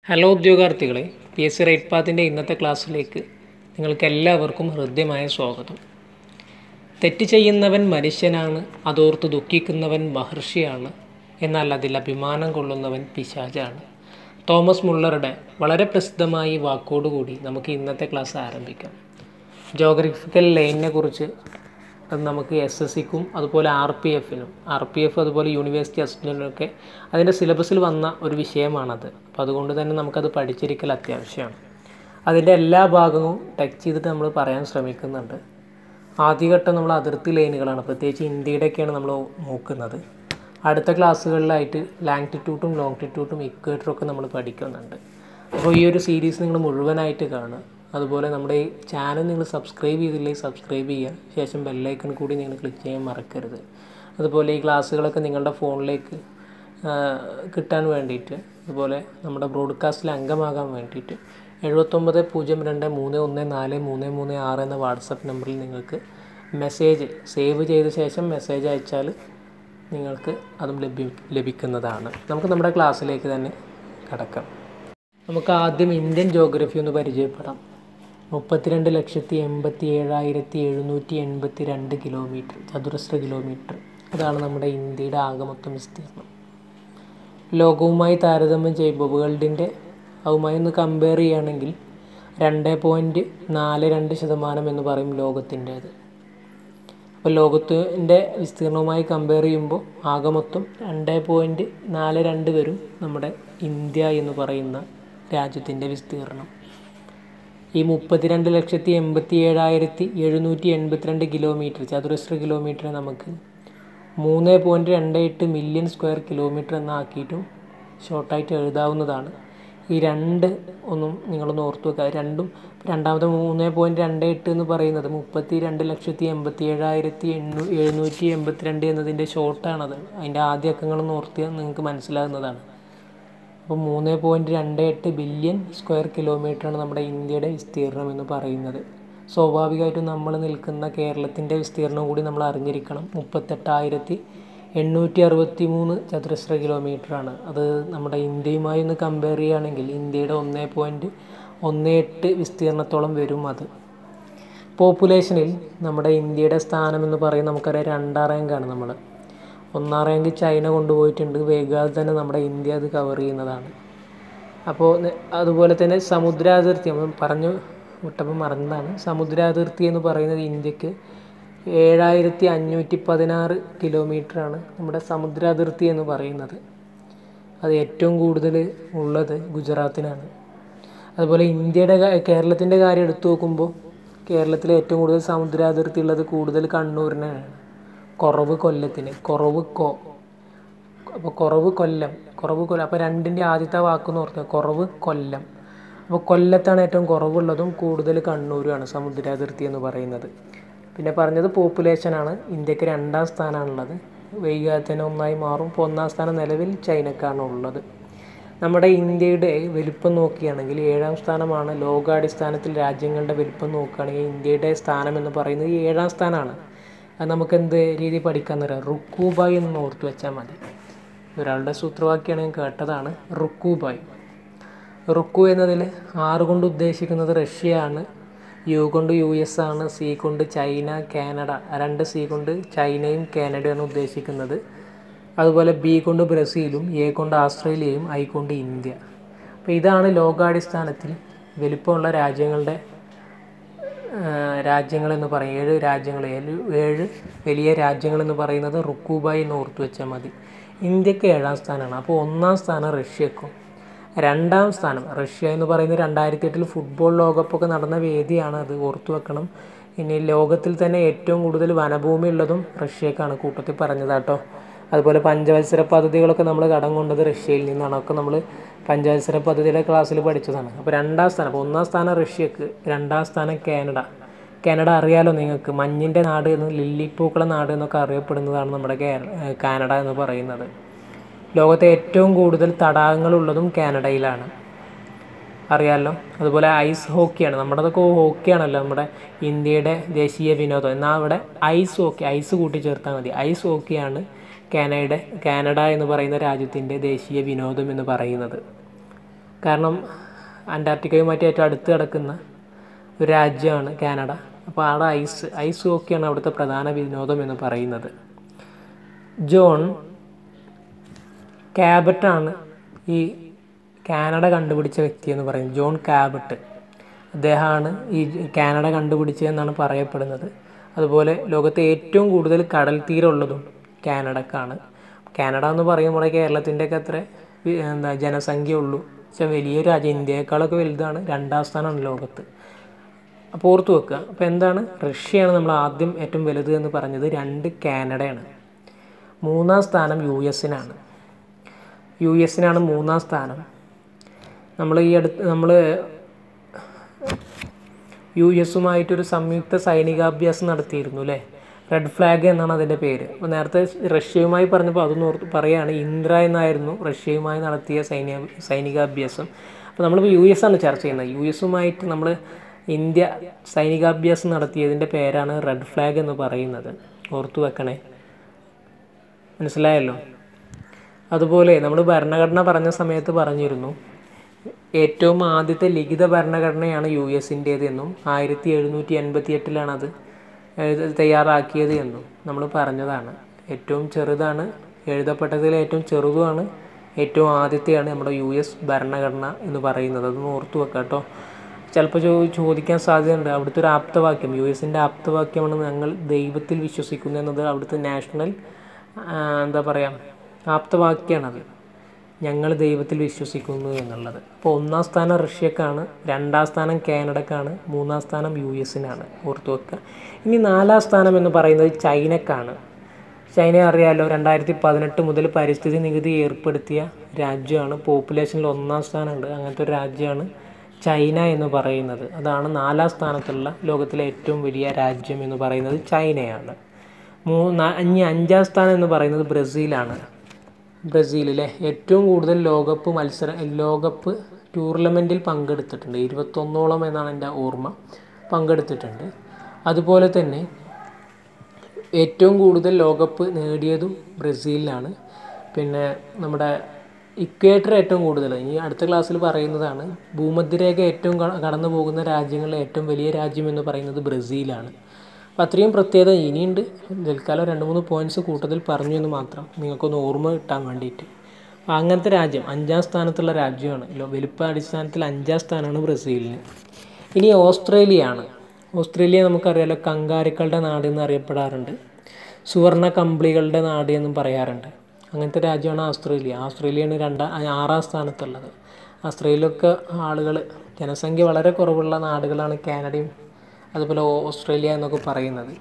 hello ഉദ്യോഗാർത്ഥികളെ P S C right പാത്തിൻ്റെ ഇന്നത്തെ ക്ലാസ്സിലേക്ക് നിങ്ങൾക്ക് എല്ലാവർക്കും ഹൃദ്യമായ സ്വാഗതം തെറ്റ് ചെയ്യുന്നവൻ മനുഷ്യനാണ് അതോർത്ത് ദുഃഖിക്കുന്നവൻ മഹർഷിയാണ് എന്നാൽ അതിൽ അഭിമാനം കൊള്ളുന്നവൻ പിശാചാണ് തോമസ് മുള്ളറുടെ വളരെ പ്രസിദ്ധമായ ഈ വാക്കോടുകൂടി നമുക്ക് ഇന്നത്തെ ക്ലാസ് ആരംഭിക്കാം ജോഗ്രഫിക്കൽ ലൈനിനെ കുറിച്ച് അത് നമുക്ക് എസ് എസ് സിക്കും അതുപോലെ ആർ പി എഫിനും ആർ പി എഫ് അതുപോലെ യൂണിവേഴ്സിറ്റി അസിസ്റ്റൻറ്റിനൊക്കെ അതിൻ്റെ സിലബസിൽ വന്ന ഒരു വിഷയമാണത് അപ്പോൾ അതുകൊണ്ട് തന്നെ നമുക്കത് പഠിച്ചിരിക്കൽ അത്യാവശ്യമാണ് അതിൻ്റെ എല്ലാ ഭാഗവും ടച്ച് ചെയ്തിട്ട് നമ്മൾ പറയാൻ ശ്രമിക്കുന്നുണ്ട് ആദ്യഘട്ടം നമ്മൾ അതിർത്തി ലൈനുകളാണ് പ്രത്യേകിച്ച് ഇന്ത്യയുടെയൊക്കെയാണ് നമ്മൾ നോക്കുന്നത് അടുത്ത ക്ലാസ്സുകളിലായിട്ട് ലാങ്റ്റിറ്റ്യൂട്ടും ലോങ്റ്റിറ്റ്യൂട്ടും ഇക്വേറ്ററും ഒക്കെ നമ്മൾ പഠിക്കുന്നുണ്ട് അപ്പോൾ ഈ ഒരു സീരീസ് നിങ്ങൾ മുഴുവനായിട്ട് കാണുക അതുപോലെ നമ്മുടെ ഈ ചാനൽ നിങ്ങൾ സബ്സ്ക്രൈബ് ചെയ്തില്ലെങ്കിൽ സബ്സ്ക്രൈബ് ചെയ്യുക ശേഷം ബെല്ലൈക്കൺ കൂടി നിങ്ങൾ ക്ലിക്ക് ചെയ്യാൻ മറക്കരുത് അതുപോലെ ഈ ക്ലാസ്സുകളൊക്കെ നിങ്ങളുടെ ഫോണിലേക്ക് കിട്ടാൻ വേണ്ടിയിട്ട് അതുപോലെ നമ്മുടെ ബ്രോഡ്കാസ്റ്റിൽ അംഗമാകാൻ വേണ്ടിയിട്ട് എഴുപത്തൊമ്പത് പൂജ്യം രണ്ട് മൂന്ന് ഒന്ന് നാല് മൂന്ന് മൂന്ന് ആറ് എന്ന വാട്സപ്പ് നമ്പറിൽ നിങ്ങൾക്ക് മെസ്സേജ് സേവ് ചെയ്ത ശേഷം മെസ്സേജ് അയച്ചാൽ നിങ്ങൾക്ക് അതും ലഭ്യ ലഭിക്കുന്നതാണ് നമുക്ക് നമ്മുടെ ക്ലാസ്സിലേക്ക് തന്നെ കടക്കാം നമുക്ക് ആദ്യം ഇന്ത്യൻ ജോഗ്രഫി ഒന്ന് പരിചയപ്പെടാം മുപ്പത്തിരണ്ട് ലക്ഷത്തി എൺപത്തി ഏഴായിരത്തി എഴുന്നൂറ്റി എൺപത്തി രണ്ട് കിലോമീറ്റർ ചതുരശ്ര കിലോമീറ്റർ അതാണ് നമ്മുടെ ഇന്ത്യയുടെ ആകെ മൊത്തം വിസ്തീർണം ലോകവുമായി താരതമ്യം ചെയ്യുമ്പോൾ വേൾഡിൻ്റെ അതുമായി ഒന്ന് കമ്പയർ ചെയ്യുകയാണെങ്കിൽ രണ്ട് പോയിൻറ്റ് നാല് രണ്ട് ശതമാനം എന്ന് പറയും ലോകത്തിൻ്റേത് അപ്പോൾ ലോകത്തിൻ്റെ വിസ്തീർണവുമായി കമ്പയർ ചെയ്യുമ്പോൾ ആകെ മൊത്തം രണ്ട് പോയിൻറ്റ് നാല് രണ്ട് വരും നമ്മുടെ ഇന്ത്യ എന്ന് പറയുന്ന രാജ്യത്തിൻ്റെ വിസ്തീർണം ഈ മുപ്പത്തിരണ്ട് ലക്ഷത്തി എൺപത്തി ഏഴായിരത്തി എഴുന്നൂറ്റി എൺപത്തിരണ്ട് കിലോമീറ്റർ ചതുരശ്ര കിലോമീറ്റർ നമുക്ക് മൂന്ന് പോയിൻറ്റ് രണ്ട് എട്ട് മില്യൺ സ്ക്വയർ കിലോമീറ്റർ എന്നാക്കിയിട്ടും ഷോർട്ടായിട്ട് എഴുതാവുന്നതാണ് ഈ രണ്ട് ഒന്നും നിങ്ങളൊന്ന് ഓർത്ത് വെക്കുക രണ്ടും രണ്ടാമത്തെ മൂന്ന് പോയിൻറ്റ് രണ്ട് എട്ട് എന്ന് പറയുന്നത് മുപ്പത്തി രണ്ട് ലക്ഷത്തി എൺപത്തി ഏഴായിരത്തി എണ്ണൂ എഴുന്നൂറ്റി എൺപത്തിരണ്ട് എന്നതിൻ്റെ ഷോർട്ടാണത് അതിൻ്റെ ആദ്യ അക്കങ്ങളൊന്ന് ഓർത്തിയാൽ നിങ്ങൾക്ക് മനസ്സിലാകുന്നതാണ് അപ്പോൾ മൂന്ന് പോയിൻറ്റ് രണ്ട് എട്ട് ബില്യൺ സ്ക്വയർ കിലോമീറ്ററാണ് നമ്മുടെ ഇന്ത്യയുടെ വിസ്തീർണം എന്ന് പറയുന്നത് സ്വാഭാവികമായിട്ടും നമ്മൾ നിൽക്കുന്ന കേരളത്തിൻ്റെ വിസ്തീർണം കൂടി നമ്മൾ അറിഞ്ഞിരിക്കണം മുപ്പത്തെട്ടായിരത്തി എണ്ണൂറ്റി അറുപത്തി മൂന്ന് ചതുരശ്ര കിലോമീറ്ററാണ് അത് നമ്മുടെ ഇന്ത്യയുമായി ഒന്ന് കമ്പയർ ചെയ്യുകയാണെങ്കിൽ ഇന്ത്യയുടെ ഒന്ന് പോയിൻറ്റ് ഒന്ന് എട്ട് വിസ്തീർണത്തോളം വരും അത് പോപ്പുലേഷനിൽ നമ്മുടെ ഇന്ത്യയുടെ സ്ഥാനം എന്ന് പറയുന്നത് നമുക്കറിയാം രണ്ടാം റാങ്കാണ് നമ്മൾ ഒന്നാം റാങ്ക് ചൈന കൊണ്ടുപോയിട്ടുണ്ട് വൈകാതെ തന്നെ നമ്മുടെ ഇന്ത്യ അത് കവർ ചെയ്യുന്നതാണ് അപ്പോൾ അതുപോലെ തന്നെ സമുദ്രാതിർത്തി നമ്മൾ പറഞ്ഞു വിട്ടപ്പോൾ മറന്നതാണ് സമുദ്രാതിർത്തി എന്ന് പറയുന്നത് ഇന്ത്യക്ക് ഏഴായിരത്തി അഞ്ഞൂറ്റി പതിനാറ് കിലോമീറ്ററാണ് നമ്മുടെ സമുദ്രാതിർത്തി എന്ന് പറയുന്നത് അത് ഏറ്റവും കൂടുതൽ ഉള്ളത് ഗുജറാത്തിനാണ് അതുപോലെ ഇന്ത്യയുടെ കേരളത്തിൻ്റെ കാര്യം എടുത്തു നോക്കുമ്പോൾ കേരളത്തിലെ ഏറ്റവും കൂടുതൽ സമുദ്രാതിർത്തി ഉള്ളത് കൂടുതൽ കണ്ണൂരിനാണ് കുറവ് കൊല്ലത്തിന് കുറവ് കൊ അപ്പോൾ കുറവ് കൊല്ലം കുറവ് കൊല്ലം അപ്പോൾ രണ്ടിൻ്റെ ആദ്യത്തെ വാക്കെന്ന് ഓർക്കുക കുറവ് കൊല്ലം അപ്പോൾ കൊല്ലത്താണ് ഏറ്റവും കുറവുള്ളതും കൂടുതൽ കണ്ണൂരുമാണ് സമുദ്രാതിർത്തി എന്ന് പറയുന്നത് പിന്നെ പറഞ്ഞത് പോപ്പുലേഷനാണ് ഇന്ത്യക്ക് രണ്ടാം സ്ഥാനമാണുള്ളത് വൈകാതെ തന്നെ ഒന്നായി മാറും ഇപ്പോൾ ഒന്നാം സ്ഥാനം നിലവിൽ ചൈനക്കാണ് ഉള്ളത് നമ്മുടെ ഇന്ത്യയുടെ വലിപ്പം നോക്കുകയാണെങ്കിൽ ഏഴാം സ്ഥാനമാണ് ലോകാടിസ്ഥാനത്തിൽ രാജ്യങ്ങളുടെ വലിപ്പം നോക്കുകയാണെങ്കിൽ ഇന്ത്യയുടെ സ്ഥാനം എന്ന് പറയുന്നത് ഏഴാം സ്ഥാനമാണ് അത് നമുക്ക് എന്ത് രീതി പഠിക്കാൻ തരാം റുക്കൂബായ് എന്ന് ഓർത്ത് വെച്ചാൽ മതി ഒരാളുടെ സൂത്രവാക്യമാണ് ഞാൻ കേട്ടതാണ് റുക്കൂബായ് റുക്കു എന്നതിൽ ആറ് കൊണ്ട് ഉദ്ദേശിക്കുന്നത് റഷ്യയാണ് യു കൊണ്ട് യു എസ് ആണ് സി കൊണ്ട് ചൈന കാനഡ രണ്ട് സി കൊണ്ട് ചൈനയും കാനഡയാണ് ഉദ്ദേശിക്കുന്നത് അതുപോലെ ബി കൊണ്ട് ബ്രസീലും എ കൊണ്ട് ആസ്ട്രേലിയയും ഐ കൊണ്ട് ഇന്ത്യ അപ്പോൾ ഇതാണ് ലോകാടിസ്ഥാനത്തിൽ വലിപ്പമുള്ള രാജ്യങ്ങളുടെ രാജ്യങ്ങളെന്ന് പറയും ഏഴ് രാജ്യങ്ങൾ ഏഴ് ഏഴ് വലിയ രാജ്യങ്ങളെന്ന് പറയുന്നത് റുക്കൂബായി എന്ന് ഓർത്ത് വെച്ചാൽ മതി ഇന്ത്യക്ക് ഏഴാം സ്ഥാനമാണ് അപ്പോൾ ഒന്നാം സ്ഥാനം റഷ്യക്കും രണ്ടാം സ്ഥാനം റഷ്യ എന്ന് പറയുന്നത് രണ്ടായിരത്തി എട്ടിൽ ഫുട്ബോൾ ലോകകപ്പൊക്കെ നടന്ന വേദിയാണ് അത് ഓർത്തു വെക്കണം ഇനി ലോകത്തിൽ തന്നെ ഏറ്റവും കൂടുതൽ വനഭൂമി ഉള്ളതും റഷ്യക്കാണ് കൂട്ടത്തിൽ പറഞ്ഞതാട്ടോ അതുപോലെ പഞ്ചവത്സര പദ്ധതികളൊക്കെ നമ്മൾ കടം കൊണ്ടത് റഷ്യയിൽ നിന്നാണ് ഒക്കെ നമ്മൾ പഞ്ചവത്സര പദ്ധതിയുടെ ക്ലാസ്സിൽ പഠിച്ചതാണ് അപ്പോൾ രണ്ടാം സ്ഥാനം അപ്പോൾ ഒന്നാം സ്ഥാനം റഷ്യക്ക് രണ്ടാം സ്ഥാനം കാനഡ കാനഡ അറിയാലോ നിങ്ങൾക്ക് മഞ്ഞിൻ്റെ നാട് എന്ന് ലില്ലിപ്പൂക്കള നാട് എന്നൊക്കെ അറിയപ്പെടുന്നതാണ് നമ്മുടെ കാനഡ എന്ന് പറയുന്നത് ലോകത്തെ ഏറ്റവും കൂടുതൽ തടാകങ്ങളുള്ളതും കാനഡയിലാണ് അറിയാമല്ലോ അതുപോലെ ഐസ് ഹോക്കിയാണ് നമ്മുടെതൊക്കെ ഹോക്കിയാണല്ലോ നമ്മുടെ ഇന്ത്യയുടെ ദേശീയ വിനോദം എന്നാൽ അവിടെ ഐസ് ഹോക്കി ഐസ് കൂട്ടി ചേർത്താൽ മതി ഐസ് ഹോക്കിയാണ് കാനഡ കാനഡ എന്ന് പറയുന്ന രാജ്യത്തിൻ്റെ ദേശീയ വിനോദം എന്ന് പറയുന്നത് കാരണം അന്റാർട്ടിക്കയുമായിട്ട് ഏറ്റവും അടുത്ത് കിടക്കുന്ന ഒരു രാജ്യമാണ് കാനഡ അപ്പോൾ അവിടെ ഐസ് ഐസ് ഹോക്കിയാണ് അവിടുത്തെ പ്രധാന വിനോദം എന്ന് പറയുന്നത് ജോൺ കാബറ്റാണ് ഈ കാനഡ കണ്ടുപിടിച്ച വ്യക്തി എന്ന് പറയുന്നത് ജോൺ കാബറ്റ് അദ്ദേഹമാണ് ഈ കാനഡ കണ്ടുപിടിച്ചതെന്നാണ് പറയപ്പെടുന്നത് അതുപോലെ ലോകത്തെ ഏറ്റവും കൂടുതൽ കടൽ തീരമുള്ളതും കാനഡക്കാണ് കാനഡ എന്ന് പറയുമ്പോൾ കേരളത്തിൻ്റെയൊക്കെ അത്ര വി- എന്താ ജനസംഖ്യ ഉള്ളൂ പക്ഷേ വലിയൊരു രാജ്യം ഇന്ത്യയെക്കാളൊക്കെ വലുതാണ് രണ്ടാം സ്ഥാനമാണ് ലോകത്ത് അപ്പോൾ ഓർത്ത് വെക്കുക അപ്പോൾ എന്താണ് റഷ്യയാണ് നമ്മൾ ആദ്യം ഏറ്റവും വലുത് എന്ന് പറഞ്ഞത് രണ്ട് കാനഡയാണ് മൂന്നാം സ്ഥാനം യു എസിനാണ് യു എസിനാണ് മൂന്നാം സ്ഥാനം നമ്മൾ ഈ അടുത്ത് നമ്മൾ യു എസുമായിട്ടൊരു സംയുക്ത സൈനികാഭ്യാസം നടത്തിയിരുന്നു അല്ലേ റെഡ് ഫ്ലാഗ് എന്നാണ് അതിൻ്റെ പേര് അപ്പോൾ നേരത്തെ റഷ്യയുമായി പറഞ്ഞപ്പോൾ അതൊന്ന് ഓർത്ത് പറയുകയാണ് ഇന്ദ്ര എന്നായിരുന്നു റഷ്യയുമായി നടത്തിയ സൈനിക സൈനികാഭ്യാസം അപ്പോൾ നമ്മളിപ്പോൾ യു എസ് ആണ് ചർച്ച ചെയ്യുന്നത് യു എസുമായിട്ട് നമ്മൾ ഇന്ത്യ സൈനികാഭ്യാസം നടത്തിയതിൻ്റെ പേരാണ് റെഡ് ഫ്ലാഗ് എന്ന് പറയുന്നത് ഓർത്തു വെക്കണേ മനസ്സിലായല്ലോ അതുപോലെ നമ്മൾ ഭരണഘടന പറഞ്ഞ സമയത്ത് പറഞ്ഞിരുന്നു ഏറ്റവും ആദ്യത്തെ ലിഖിത ഭരണഘടനയാണ് യു എസിൻ്റേത് എന്നും ആയിരത്തി എഴുന്നൂറ്റി എൺപത്തി എട്ടിലാണ് അത് എഴുത തയ്യാറാക്കിയത് എന്നും നമ്മൾ പറഞ്ഞതാണ് ഏറ്റവും ചെറുതാണ് എഴുതപ്പെട്ടതിൽ ഏറ്റവും ചെറുതുമാണ് ഏറ്റവും ആദ്യത്തെയാണ് നമ്മുടെ യു എസ് ഭരണഘടന എന്ന് പറയുന്നത് അതൊന്ന് ഓർത്തു വെക്കാം കേട്ടോ ചിലപ്പോൾ ചോ ചോദിക്കാൻ സാധ്യതയുണ്ട് അവിടുത്തെ ഒരു ആപ്തവാക്യം യു എസിൻ്റെ ആപ്തവാക്യമാണ് ഞങ്ങൾ ദൈവത്തിൽ വിശ്വസിക്കുന്നു എന്നത് അവിടുത്തെ നാഷണൽ ആ, എന്താ പറയുക ആപ്തവാക്യമാണത് ഞങ്ങൾ ദൈവത്തിൽ വിശ്വസിക്കുന്നു എന്നുള്ളത് അപ്പോൾ ഒന്നാം സ്ഥാനം റഷ്യക്കാണ് രണ്ടാം സ്ഥാനം കാനഡക്കാണ് മൂന്നാം സ്ഥാനം യു എസിനാണ് ഓർത്തു വെക്കുക ഇനി നാലാം സ്ഥാനം എന്ന് പറയുന്നത് ചൈനക്കാണ് ചൈന അറിയാലോ രണ്ടായിരത്തി പതിനെട്ട് മുതൽ പരിസ്ഥിതി നികുതി ഏർപ്പെടുത്തിയ രാജ്യമാണ് പോപ്പുലേഷനിൽ ഒന്നാം സ്ഥാനമുണ്ട് അങ്ങനത്തെ ഒരു രാജ്യമാണ് ചൈന എന്ന് പറയുന്നത് അതാണ് നാലാം സ്ഥാനത്തുള്ള ലോകത്തിലെ ഏറ്റവും വലിയ രാജ്യം എന്ന് പറയുന്നത് ചൈനയാണ് മൂന്ന് ഇനി അഞ്ചാം സ്ഥാനം എന്ന് പറയുന്നത് ബ്രസീലാണ് ബ്രസീലിലെ ഏറ്റവും കൂടുതൽ ലോകകപ്പ് മത്സര ലോകകപ്പ് ടൂർണമെൻറ്റിൽ പങ്കെടുത്തിട്ടുണ്ട് ഇരുപത്തൊന്നോളം എന്നാണ് എൻ്റെ ഓർമ്മ പങ്കെടുത്തിട്ടുണ്ട് അതുപോലെ തന്നെ ഏറ്റവും കൂടുതൽ ലോകകപ്പ് നേടിയതും ബ്രസീലിലാണ് പിന്നെ നമ്മുടെ ഇക്വേറ്റർ ഏറ്റവും കൂടുതൽ ഈ അടുത്ത ക്ലാസ്സിൽ പറയുന്നതാണ് ഭൂമധ്യരേഖ ഏറ്റവും ക- കടന്നു പോകുന്ന രാജ്യങ്ങളിലെ ഏറ്റവും വലിയ രാജ്യം എന്ന് പറയുന്നത് ബ്രസീലാണ് അപ്പോൾ അത്രയും പ്രത്യേകത ഇനിയുണ്ട് തൽക്കാലം രണ്ട് മൂന്ന് പോയിന്റ്സ് കൂട്ടത്തിൽ പറഞ്ഞു എന്ന് മാത്രം നിങ്ങൾക്കൊന്ന് ഓർമ്മ കിട്ടാൻ വേണ്ടിയിട്ട് അപ്പോൾ അങ്ങനത്തെ രാജ്യം അഞ്ചാം സ്ഥാനത്തുള്ള രാജ്യമാണ് ലോ- വലിപ്പ അടിസ്ഥാനത്തിൽ അഞ്ചാം സ്ഥാനമാണ് ബ്രസീലിന് ഇനി ഓസ്ട്രേലിയയാണ് ഓസ്ട്രേലിയ നമുക്കറിയാലോ കങ്കാരുക്കളുടെ നാട് എന്ന് അറിയപ്പെടാറുണ്ട് സുവർണ കമ്പിളികളുടെ നാട് എന്നും പറയാറുണ്ട് അങ്ങനത്തെ രാജ്യമാണ് ഓസ്ട്രേലിയ ഓസ്ട്രേലിയയാണ് രണ്ടാം ആറാം സ്ഥാനത്തുള്ളത് ഓസ്ട്രേലിയയിലൊക്കെ ആളുകൾ ജനസംഖ്യ വളരെ കുറവുള്ള നാടുകളാണ് കാനഡയും അതുപോലെ ഓസ്ട്രേലിയ എന്നൊക്കെ പറയുന്നത്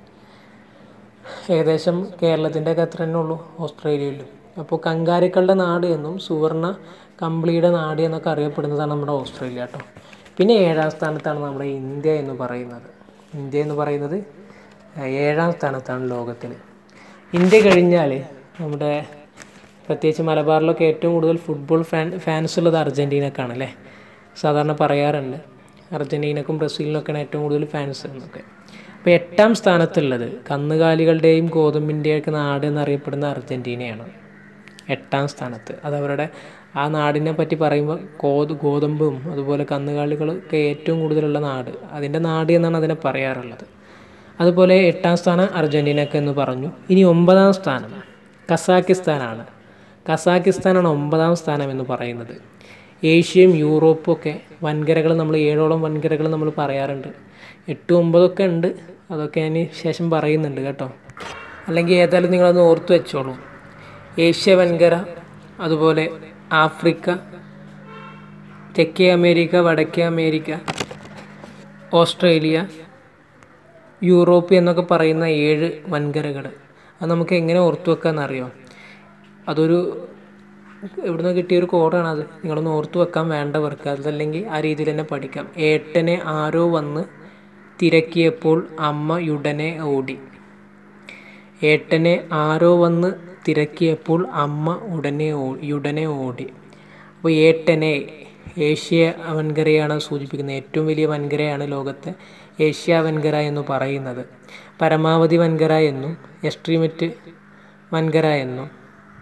ഏകദേശം കേരളത്തിൻ്റെ ഒക്കെ അത്ര തന്നെ ഉള്ളൂ ഓസ്ട്രേലിയയിലും അപ്പോൾ കങ്കാരുക്കളുടെ നാട് എന്നും സുവർണ കമ്പിളിയുടെ നാട് എന്നൊക്കെ അറിയപ്പെടുന്നതാണ് നമ്മുടെ ഓസ്ട്രേലിയ കേട്ടോ പിന്നെ ഏഴാം സ്ഥാനത്താണ് നമ്മുടെ ഇന്ത്യ എന്ന് പറയുന്നത് ഇന്ത്യ എന്ന് പറയുന്നത് ഏഴാം സ്ഥാനത്താണ് ലോകത്തിൽ ഇന്ത്യ കഴിഞ്ഞാൽ നമ്മുടെ പ്രത്യേകിച്ച് മലബാറിലൊക്കെ ഏറ്റവും കൂടുതൽ ഫുട്ബോൾ ഫാൻ ഫാൻസ് ഉള്ളത് അർജൻറ്റീനക്കാണ് അല്ലേ സാധാരണ പറയാറുണ്ട് അർജൻറ്റീനക്കും ബ്രസീലിനൊക്കെയാണ് ഏറ്റവും കൂടുതൽ ഫാൻസ് എന്നൊക്കെ അപ്പോൾ എട്ടാം സ്ഥാനത്തുള്ളത് കന്നുകാലികളുടെയും ഗോതമ്പിൻ്റെയൊക്കെ നാട് എന്നറിയപ്പെടുന്ന അർജൻറ്റീനയാണ് എട്ടാം സ്ഥാനത്ത് അത് അവരുടെ ആ നാടിനെ പറ്റി പറയുമ്പോൾ ഗോത് ഗോതമ്പും അതുപോലെ കന്നുകാലികളൊക്കെ ഏറ്റവും കൂടുതലുള്ള നാട് അതിൻ്റെ നാട് എന്നാണ് അതിനെ പറയാറുള്ളത് അതുപോലെ എട്ടാം സ്ഥാനം അർജൻറ്റീനക്ക് എന്ന് പറഞ്ഞു ഇനി ഒമ്പതാം സ്ഥാനം കസാക്കിസ്ഥാനാണ് കസാക്കിസ്ഥാനാണ് ഒമ്പതാം സ്ഥാനം എന്ന് പറയുന്നത് ഏഷ്യയും യൂറോപ്പും ഒക്കെ വൻകരകൾ നമ്മൾ ഏഴോളം വൻകരകൾ നമ്മൾ പറയാറുണ്ട് എട്ടും ഒമ്പതൊക്കെ ഉണ്ട് അതൊക്കെ ഞാൻ ശേഷം പറയുന്നുണ്ട് കേട്ടോ അല്ലെങ്കിൽ ഏതായാലും നിങ്ങളൊന്ന് ഓർത്ത് വെച്ചോളൂ ഏഷ്യ വൻകര അതുപോലെ ആഫ്രിക്ക തെക്കേ അമേരിക്ക വടക്കേ അമേരിക്ക ഓസ്ട്രേലിയ യൂറോപ്പ് എന്നൊക്കെ പറയുന്ന ഏഴ് വൻകരകൾ അത് നമുക്ക് എങ്ങനെ ഓർത്തു വെക്കാമെന്നറിയോ അതൊരു ഇവിടുന്ന് കിട്ടിയൊരു കോഡാണ് അത് നിങ്ങളൊന്ന് ഓർത്തു വെക്കാൻ വേണ്ടവർക്ക് അതല്ലെങ്കിൽ ആ രീതിയിൽ തന്നെ പഠിക്കാം ഏട്ടനെ ആരോ വന്ന് തിരക്കിയപ്പോൾ അമ്മ ഉടനെ ഓടി ഏട്ടനെ ആരോ വന്ന് തിരക്കിയപ്പോൾ അമ്മ ഉടനെ ഓ ഉടനെ ഓടി അപ്പോൾ ഏട്ടനെ ഏഷ്യ വൻകരയാണ് സൂചിപ്പിക്കുന്നത് ഏറ്റവും വലിയ വൻകരയാണ് ലോകത്തെ ഏഷ്യ വൻകര എന്ന് പറയുന്നത് പരമാവധി വൻകര എന്നും എസ്ട്രീമറ്റ് വൻകര എന്നും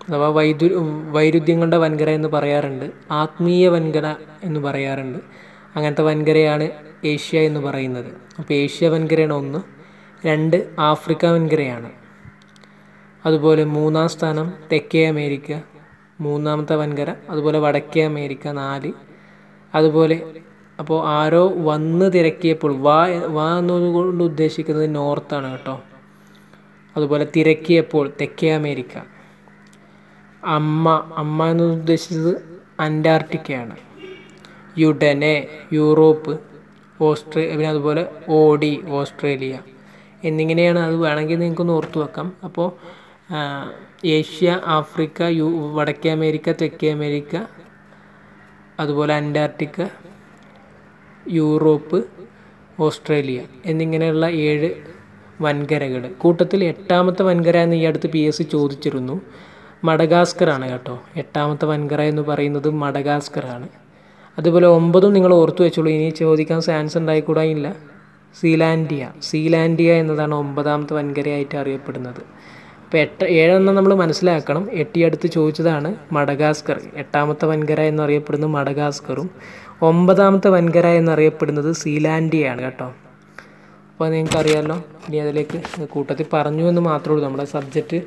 അഥവാ വൈദ്യു വൈരുദ്ധ്യങ്ങളുടെ വൻകര എന്ന് പറയാറുണ്ട് ആത്മീയ വൻകര എന്ന് പറയാറുണ്ട് അങ്ങനത്തെ വൻകരയാണ് ഏഷ്യ എന്ന് പറയുന്നത് അപ്പോൾ ഏഷ്യ വൻകരയാണ് ഒന്ന് രണ്ട് ആഫ്രിക്ക വൻകരയാണ് അതുപോലെ മൂന്നാം സ്ഥാനം തെക്കേ അമേരിക്ക മൂന്നാമത്തെ വൻകര അതുപോലെ വടക്കേ അമേരിക്ക നാല് അതുപോലെ അപ്പോൾ ആരോ വന്ന് തിരക്കിയപ്പോൾ വാ വാ എന്നതുകൊണ്ട് ഉദ്ദേശിക്കുന്നത് നോർത്താണ് കേട്ടോ അതുപോലെ തിരക്കിയപ്പോൾ തെക്കേ അമേരിക്ക അമ്മ അമ്മ എന്ന് ഉദ്ദേശിച്ചത് അന്റാർട്ടിക്കയാണ് യുഡനെ യൂറോപ്പ് ഓസ്ട്രേ പിന്നെ അതുപോലെ ഓഡി ഓസ്ട്രേലിയ എന്നിങ്ങനെയാണ് അത് വേണമെങ്കിൽ നിങ്ങൾക്കൊന്ന് ഓർത്തു വെക്കാം അപ്പോൾ ഏഷ്യ ആഫ്രിക്ക യു വടക്കേ അമേരിക്ക തെക്കേ അമേരിക്ക അതുപോലെ അന്റാർട്ടിക്ക യൂറോപ്പ് ഓസ്ട്രേലിയ എന്നിങ്ങനെയുള്ള ഏഴ് വൻകരകൾ കൂട്ടത്തിൽ എട്ടാമത്തെ വൻകര എന്ന് ഈ അടുത്ത് പി എസ് സി ചോദിച്ചിരുന്നു മഡഗാസ്കർ ആണ് കേട്ടോ എട്ടാമത്തെ വൻകര എന്ന് പറയുന്നത് മഡഗാസ്കർ ആണ് അതുപോലെ ഒമ്പതും നിങ്ങൾ ഓർത്തു വെച്ചോളൂ ഇനി ചോദിക്കാൻ ചാൻസ് ഉണ്ടായിക്കൂടായില്ല സീലാൻഡിയ സീലാൻഡിയ എന്നതാണ് ഒമ്പതാമത്തെ വൻകരയായിട്ട് അറിയപ്പെടുന്നത് അപ്പോൾ എട്ട് ഏഴെണ്ണം നമ്മൾ മനസ്സിലാക്കണം എട്ടി അടുത്ത് ചോദിച്ചതാണ് മഡഗാസ്കർ എട്ടാമത്തെ വൻകര എന്നറിയപ്പെടുന്നത് മഡഗാസ്കറും ഒമ്പതാമത്തെ വൻകര എന്നറിയപ്പെടുന്നത് സീലാൻഡിയയാണ് കേട്ടോ അപ്പോൾ നിങ്ങൾക്കറിയാമല്ലോ ഇനി അതിലേക്ക് കൂട്ടത്തിൽ പറഞ്ഞു എന്ന് മാത്രമേ ഉള്ളൂ നമ്മുടെ സബ്ജക്റ്റ്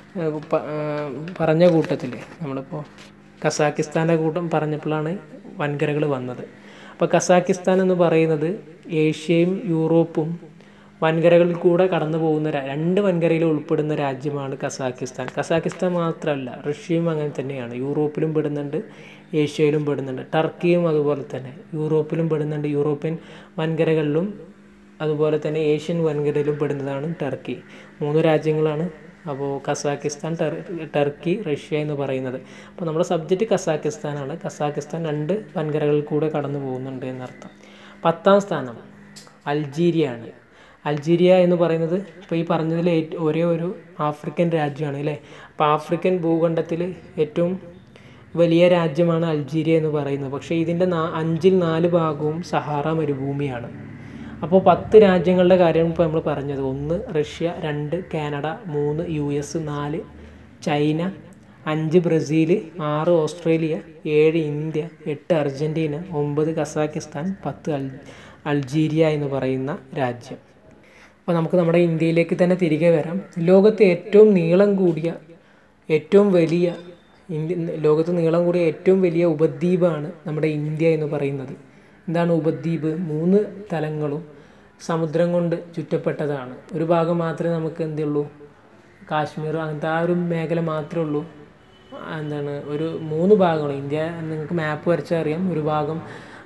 പറഞ്ഞ കൂട്ടത്തിൽ നമ്മളിപ്പോൾ കസാക്കിസ്ഥാൻ്റെ കൂട്ടം പറഞ്ഞപ്പോഴാണ് വൻകരകൾ വന്നത് അപ്പോൾ കസാക്കിസ്ഥാൻ എന്ന് പറയുന്നത് ഏഷ്യയും യൂറോപ്പും വൻകരകളിൽ കൂടെ കടന്നു പോകുന്ന രണ്ട് വൻകരയിൽ ഉൾപ്പെടുന്ന രാജ്യമാണ് കസാക്കിസ്ഥാൻ കസാക്കിസ്ഥാൻ മാത്രമല്ല റഷ്യയും അങ്ങനെ തന്നെയാണ് യൂറോപ്പിലും പെടുന്നുണ്ട് ഏഷ്യയിലും പെടുന്നുണ്ട് ടർക്കിയും അതുപോലെ തന്നെ യൂറോപ്പിലും പെടുന്നുണ്ട് യൂറോപ്യൻ വൻകരകളിലും അതുപോലെ തന്നെ ഏഷ്യൻ വൻകരയിലും പെടുന്നതാണ് ടർക്കി മൂന്ന് രാജ്യങ്ങളാണ് അപ്പോൾ കസാക്കിസ്ഥാൻ ടർക്കി റഷ്യ എന്ന് പറയുന്നത് അപ്പോൾ നമ്മുടെ സബ്ജക്റ്റ് കസാക്കിസ്ഥാനാണ് കസാക്കിസ്ഥാൻ രണ്ട് വൻകരകളിൽ കൂടെ കടന്നു പോകുന്നുണ്ട് എന്നർത്ഥം പത്താം സ്ഥാനം അൾജീരിയ ആണ് അൾജീരിയ എന്ന് പറയുന്നത് ഇപ്പോൾ ഈ പറഞ്ഞതിൽ ഒരേ ഒരു ആഫ്രിക്കൻ രാജ്യമാണ് അല്ലേ അപ്പോൾ ആഫ്രിക്കൻ ഭൂഖണ്ഡത്തിൽ ഏറ്റവും വലിയ രാജ്യമാണ് അൾജീരിയ എന്ന് പറയുന്നത് പക്ഷേ ഇതിൻ്റെ നാ അഞ്ചിൽ നാല് ഭാഗവും സഹാറ മരുഭൂമിയാണ് അപ്പോൾ പത്ത് രാജ്യങ്ങളുടെ കാര്യം ഇപ്പോൾ നമ്മൾ പറഞ്ഞത് ഒന്ന് റഷ്യ രണ്ട് കാനഡ മൂന്ന് യു എസ് നാല് ചൈന അഞ്ച് ബ്രസീൽ ആറ് ഓസ്ട്രേലിയ ഏഴ് ഇന്ത്യ എട്ട് അർജൻറ്റീന ഒമ്പത് കസാക്കിസ്ഥാൻ പത്ത് അൽ അൾജീരിയ എന്ന് പറയുന്ന രാജ്യം അപ്പോൾ നമുക്ക് നമ്മുടെ ഇന്ത്യയിലേക്ക് തന്നെ തിരികെ വരാം ലോകത്തെ ഏറ്റവും നീളം കൂടിയ ഏറ്റവും വലിയ ഇന്ത്യ ലോകത്ത് നീളം കൂടിയ ഏറ്റവും വലിയ ഉപദ്വീപാണ് നമ്മുടെ ഇന്ത്യ എന്ന് പറയുന്നത് എന്താണ് ഉപദ്വീപ് മൂന്ന് തലങ്ങളും സമുദ്രം കൊണ്ട് ചുറ്റപ്പെട്ടതാണ് ഒരു ഭാഗം മാത്രമേ നമുക്ക് എന്തുള്ളൂ കാശ്മീർ അങ്ങനത്തെ ആ ഒരു മേഖല മാത്രമേ ഉള്ളൂ എന്താണ് ഒരു മൂന്ന് ഭാഗങ്ങൾ ഇന്ത്യ നിങ്ങൾക്ക് മാപ്പ് വരച്ചാൽ അറിയാം ഒരു ഭാഗം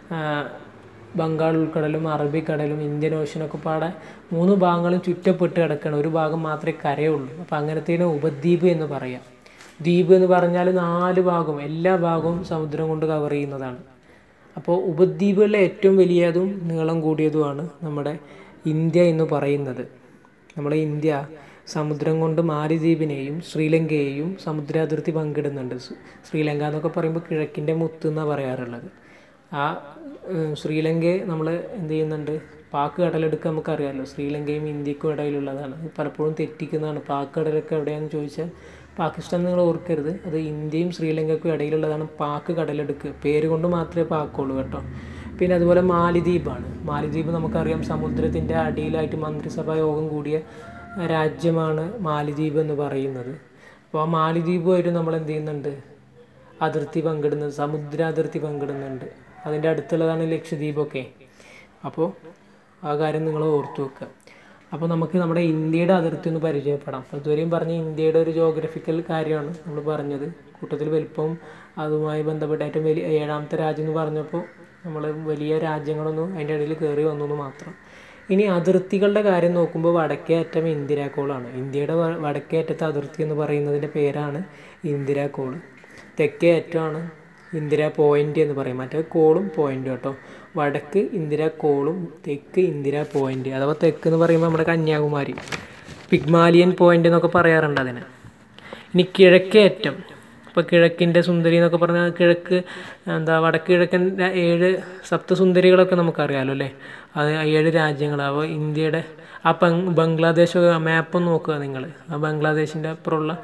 ബംഗാൾ ഉൾക്കടലും അറബിക്കടലും ഇന്ത്യൻ ഓഷനൊക്കെ പാടെ മൂന്ന് ഭാഗങ്ങളും ചുറ്റപ്പെട്ട് കിടക്കണം ഒരു ഭാഗം മാത്രമേ കരയുള്ളൂ അപ്പോൾ അങ്ങനത്തേന് ഉപദ്വീപ് എന്ന് പറയാം ദ്വീപ് എന്ന് പറഞ്ഞാൽ നാല് ഭാഗവും എല്ലാ ഭാഗവും സമുദ്രം കൊണ്ട് കവർ ചെയ്യുന്നതാണ് അപ്പോൾ ഉപദ്വീപുകളിലെ ഏറ്റവും വലിയതും നീളം കൂടിയതുമാണ് നമ്മുടെ ഇന്ത്യ എന്ന് പറയുന്നത് നമ്മുടെ ഇന്ത്യ സമുദ്രം കൊണ്ട് മാലിദ്വീപിനെയും ശ്രീലങ്കയെയും സമുദ്രാതിർത്തി പങ്കിടുന്നുണ്ട് ശ്രീലങ്ക എന്നൊക്കെ പറയുമ്പോൾ കിഴക്കിൻ്റെ മുത്ത് എന്നാണ് പറയാറുള്ളത് ആ ശ്രീലങ്കയെ നമ്മൾ എന്ത് ചെയ്യുന്നുണ്ട് പാക്ക് കടലെടുക്കുക നമുക്കറിയാമല്ലോ ശ്രീലങ്കയും ഇന്ത്യക്കും ഇടയിലുള്ളതാണ് പലപ്പോഴും തെറ്റിക്കുന്നതാണ് പാക്ക് കടലൊക്കെ എവിടെയാണെന്ന് ചോദിച്ചാൽ പാകിസ്ഥാൻ നിങ്ങൾ ഓർക്കരുത് അത് ഇന്ത്യയും ശ്രീലങ്കയ്ക്കും ഇടയിലുള്ളതാണ് പാക്ക് കടലെടുക്ക് പേര് കൊണ്ട് മാത്രമേ പാക്കുള്ളൂ കേട്ടോ പിന്നെ അതുപോലെ മാലിദ്വീപാണ് മാലിദ്വീപ് നമുക്കറിയാം സമുദ്രത്തിൻ്റെ അടിയിലായിട്ട് മന്ത്രിസഭാ യോഗം കൂടിയ രാജ്യമാണ് മാലിദ്വീപ് എന്ന് പറയുന്നത് അപ്പോൾ ആ മാലിദ്വീപുമായിട്ട് നമ്മൾ എന്ത് ചെയ്യുന്നുണ്ട് അതിർത്തി പങ്കിടുന്നത് സമുദ്ര അതിർത്തി പങ്കിടുന്നുണ്ട് അതിൻ്റെ അടുത്തുള്ളതാണ് ലക്ഷദ്വീപൊക്കെ അപ്പോൾ ആ കാര്യം നിങ്ങൾ ഓർത്തു വെക്കുക അപ്പോൾ നമുക്ക് നമ്മുടെ ഇന്ത്യയുടെ അതിർത്തി ഒന്ന് പരിചയപ്പെടാം അപ്പോൾ ഇതുവരെയും പറഞ്ഞ ഇന്ത്യയുടെ ഒരു ജോഗ്രഫിക്കൽ കാര്യമാണ് നമ്മൾ പറഞ്ഞത് കൂട്ടത്തിൽ വലിപ്പവും അതുമായി ബന്ധപ്പെട്ട ഏറ്റവും വലിയ ഏഴാമത്തെ രാജ്യം എന്ന് പറഞ്ഞപ്പോൾ നമ്മൾ വലിയ രാജ്യങ്ങളൊന്നും അതിൻ്റെ ഇടയിൽ കയറി വന്നു എന്ന് മാത്രം ഇനി അതിർത്തികളുടെ കാര്യം നോക്കുമ്പോൾ വടക്കേ അറ്റം ഇന്ദിരാക്കോളാണ് ഇന്ത്യയുടെ വടക്കേ അറ്റത്തെ അതിർത്തി എന്ന് പറയുന്നതിൻ്റെ പേരാണ് ഇന്ദിരാക്കോൾ തെക്കേ അറ്റമാണ് ഇന്ദിര പോയിൻ്റ് എന്ന് പറയും മറ്റേ കോളും പോയിൻ്റും കേട്ടോ വടക്ക് ഇന്ദിര കോളും തെക്ക് ഇന്ദിര പോയിൻ്റ് അഥവാ തെക്ക് എന്ന് പറയുമ്പോൾ നമ്മുടെ കന്യാകുമാരി പിഗ്മാലിയൻ പോയിൻ്റ് എന്നൊക്കെ പറയാറുണ്ട് അതിന് ഇനി കിഴക്കേ അറ്റം ഇപ്പോൾ കിഴക്കിൻ്റെ സുന്ദരി എന്നൊക്കെ പറഞ്ഞാൽ കിഴക്ക് എന്താ വടക്ക് കിഴക്കൻ ഏഴ് സപ്തസുന്ദരികളൊക്കെ നമുക്കറിയാമല്ലോ അല്ലേ അത് ഏഴ് രാജ്യങ്ങൾ അപ്പോൾ ഇന്ത്യയുടെ ആ ബംഗ്ലാദേശ് മാപ്പ് നോക്കുക നിങ്ങൾ ആ ബംഗ്ലാദേശിൻ്റെ അപ്പുറമുള്ള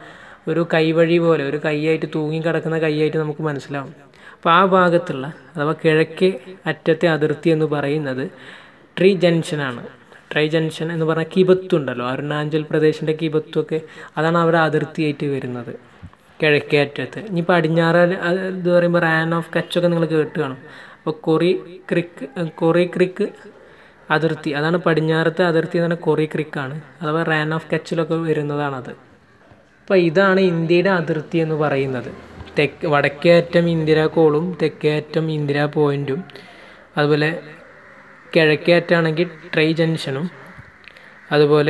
ഒരു കൈവഴി പോലെ ഒരു കൈയായിട്ട് തൂങ്ങി കിടക്കുന്ന കൈയായിട്ട് നമുക്ക് മനസ്സിലാവും അപ്പോൾ ആ ഭാഗത്തുള്ള അഥവാ കിഴക്കേ അറ്റത്തെ അതിർത്തി എന്ന് പറയുന്നത് ട്രീ ജംഗ്ഷനാണ് ട്രൈ ജംഗ്ഷൻ എന്ന് പറഞ്ഞാൽ കിബത്ത് ഉണ്ടല്ലോ അരുണാചൽ പ്രദേശിൻ്റെ കിബത്തൊക്കെ അതാണ് അവിടെ അതിർത്തിയായിട്ട് വരുന്നത് കിഴക്കേ അറ്റത്ത് ഇനി പടിഞ്ഞാറ് അത് ഇത് പറയുമ്പോൾ റാൻ ഓഫ് കച്ചൊക്കെ നിങ്ങൾ കേട്ട് കാണും അപ്പോൾ കൊറി ക്രിക്ക് കൊറി ക്രിക്ക് അതിർത്തി അതാണ് പടിഞ്ഞാറത്തെ അതിർത്തി എന്ന് പറഞ്ഞാൽ കൊറി ക്രിക്കാണ് അഥവാ റാൻ ഓഫ് കച്ചിലൊക്കെ വരുന്നതാണത് അപ്പോൾ ഇതാണ് ഇന്ത്യയുടെ അതിർത്തി എന്ന് പറയുന്നത് തെക്ക് വടക്കേ അറ്റം ഇന്ദിരാ കോളും തെക്കേ അറ്റം ഇന്ദിരാ പോയിൻറ്റും അതുപോലെ കിഴക്കേ അറ്റാണെങ്കിൽ ട്രൈ ജംഗ്ഷനും അതുപോലെ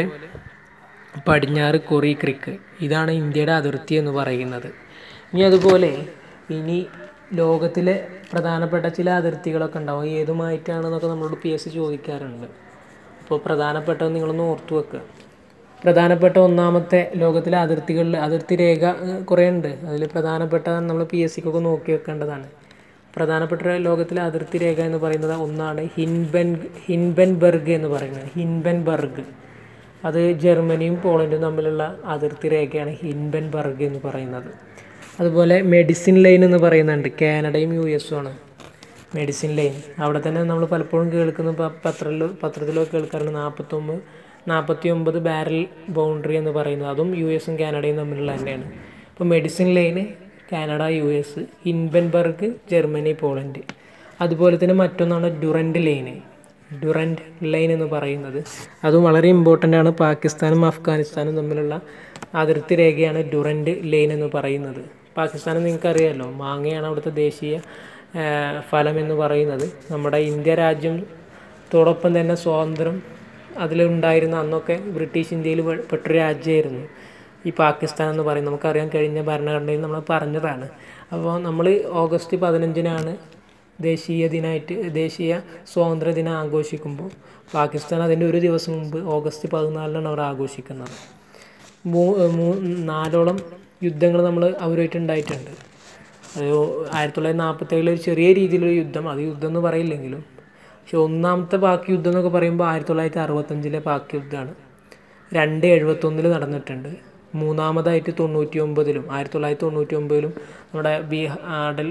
പടിഞ്ഞാറ് കൊറി ക്രിക്ക് ഇതാണ് ഇന്ത്യയുടെ അതിർത്തി എന്ന് പറയുന്നത് ഇനി അതുപോലെ ഇനി ലോകത്തിലെ പ്രധാനപ്പെട്ട ചില അതിർത്തികളൊക്കെ ഉണ്ടാവും ഏതുമായിട്ടാണെന്നൊക്കെ നമ്മളോട് പി എസ് സി ചോദിക്കാറുണ്ട് അപ്പോൾ പ്രധാനപ്പെട്ടത് നിങ്ങളൊന്ന് ഓർത്തു വെക്കുക പ്രധാനപ്പെട്ട ഒന്നാമത്തെ ലോകത്തിലെ അതിർത്തികളിൽ അതിർത്തി രേഖ ഏഹ്, കുറേ ഉണ്ട് അതിൽ പ്രധാനപ്പെട്ട നമ്മൾ പി എസ് സിക്കൊക്കെ നോക്കി വെക്കേണ്ടതാണ് പ്രധാനപ്പെട്ട ലോകത്തിലെ അതിർത്തി രേഖ എന്ന് പറയുന്നത് ഒന്നാണ് ഹിൻബെൻ ഹിൻബെൻബർഗ് എന്ന് പറയുന്നത് ഹിൻബെൻബർഗ് അത് ജർമ്മനിയും പോളണ്ടും തമ്മിലുള്ള അതിർത്തി രേഖയാണ് ഹിൻബെൻബർഗ് എന്ന് പറയുന്നത് അതുപോലെ മെഡിസിൻ ലൈൻ എന്ന് പറയുന്നുണ്ട് കാനഡയും യു എസും ആണ് മെഡിസിൻ ലൈൻ അവിടെ തന്നെ നമ്മൾ പലപ്പോഴും കേൾക്കുന്ന പ- പത്രത്തിൽ പത്രത്തിലൊക്കെ കേൾക്കാറുണ്ട് നാൽപ്പത്തൊമ്പത് നാൽപ്പത്തി ഒമ്പത് ബാരൽ ബൗണ്ടറി എന്ന് പറയുന്നത് അതും യു എസും കാനഡയും തമ്മിലുള്ള തന്നെയാണ് ഇപ്പോൾ medicine line Canada U S Hindenburg Germany Poland അതുപോലെ തന്നെ മറ്റൊന്നാണ് ഡുറൻഡ് ലൈന് ഡുറൻഡ് ലൈൻ എന്ന് പറയുന്നത് അതും വളരെ ഇമ്പോർട്ടൻ്റ് ആണ് പാകിസ്ഥാനും അഫ്ഗാനിസ്ഥാനും തമ്മിലുള്ള അതിർത്തി രേഖയാണ് ഡുറൻഡ് ലൈൻ എന്ന് പറയുന്നത് പാകിസ്ഥാൻ നിങ്ങൾക്കറിയാമല്ലോ മാങ്ങയാണ് അവിടുത്തെ ദേശീയ ആ, ഫലം എന്ന് പറയുന്നത് നമ്മുടെ ഇന്ത്യ രാജ്യത്തോടൊപ്പം തന്നെ സ്വാതന്ത്ര്യം അതിലുണ്ടായിരുന്ന അന്നൊക്കെ ബ്രിട്ടീഷ് ഇന്ത്യയിൽ പെ- പെട്ടൊരു രാജ്യമായിരുന്നു ഈ പാകിസ്ഥാൻ എന്ന് പറയുന്നത് നമുക്കറിയാൻ കഴിഞ്ഞ ഭരണഘടനയിൽ നമ്മൾ പറഞ്ഞതാണ് അപ്പോൾ നമ്മൾ ഓഗസ്റ്റ് പതിനഞ്ചിനാണ് ദേശീയ ദിനമായിട്ട് ദേശീയ സ്വാതന്ത്ര്യ ദിനം ആഘോഷിക്കുമ്പോൾ പാകിസ്ഥാൻ അതിൻ്റെ ഒരു ദിവസം മുമ്പ് ഓഗസ്റ്റ് പതിനാലിനാണ് അവർ ആഘോഷിക്കുന്നത് മൂ മൂ നാലോളം യുദ്ധങ്ങൾ നമ്മൾ അവരുമായിട്ട് ഉണ്ടായിട്ടുണ്ട് അത് ആയിരത്തി തൊള്ളായിരത്തി നാൽപ്പത്തേഴിൽ ഒരു ചെറിയ രീതിയിലൊരു യുദ്ധം അത് യുദ്ധം എന്ന് പറയില്ലെങ്കിലും പക്ഷെ ഒന്നാമത്തെ പാക് യുദ്ധം എന്നൊക്കെ പറയുമ്പോൾ ആയിരത്തി തൊള്ളായിരത്തി അറുപത്തഞ്ചിലെ പാക് യുദ്ധമാണ് രണ്ട് എഴുപത്തൊന്നിൽ നടന്നിട്ടുണ്ട് മൂന്നാമതായിട്ട് തൊണ്ണൂറ്റി ഒമ്പതിലും ആയിരത്തി തൊള്ളായിരത്തി തൊണ്ണൂറ്റി ഒമ്പതിലും നമ്മുടെ ബീഹാർ അടൽ